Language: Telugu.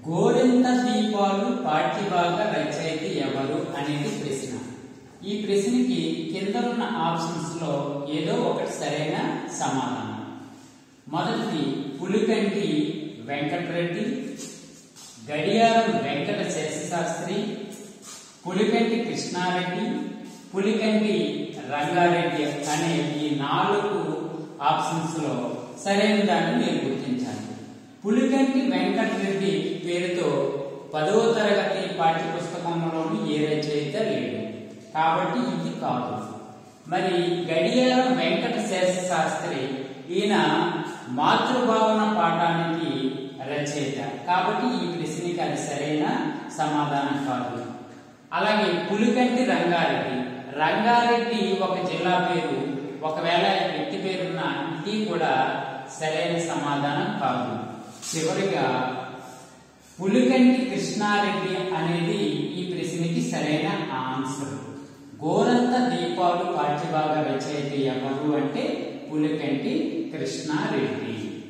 గోరింత దీపాలు పాఠ్యభాగ రచయిత ఎవరు అనేది ప్రశ్న ఈ ప్రశ్నకి కింద ఉన్న ఆప్షన్స్ లో ఏదో ఒకటి సరైన సమాధానం మొదటిది పులికంటి వెంకటరెడ్డి గడియారం వెంకట శేషశాస్త్రి పులికంటి కృష్ణారెడ్డి పులికంటి రంగారెడ్డి అనే ఈ నాలుగు ఆప్షన్స్ లో సరైన దాన్ని మీరు గుర్తించాలి పులికంటి వెంకటరెడ్డి పేరుతో పదవ తరగతి పాఠ్య పుస్తకంలోని ఏ రచయిత లేడు కాబట్టి ఇది కాదు మరి గడియారం వెంకట శేష శాస్త్రి ఈయన మాతృభావన పాఠానికి రచయిత కాబట్టి ఈ ప్రశ్నకి అది సరైన సమాధానం కాదు అలాగే పులికంటి రంగారెడ్డి రంగారెడ్డి ఒక జిల్లా పేరు ఒకవేళ వ్యక్తి పేరున్న ఇది కూడా సరైన సమాధానం కాదు చివరిగా పులికంటి కృష్ణారెడ్డి అనేది ఈ ప్రశ్నకి సరైన ఆన్సర్ గోరంత దీపాలు పాఠ్యభాగ రచయిత ఎవరు అంటే పులికంటి కృష్ణారెడ్డి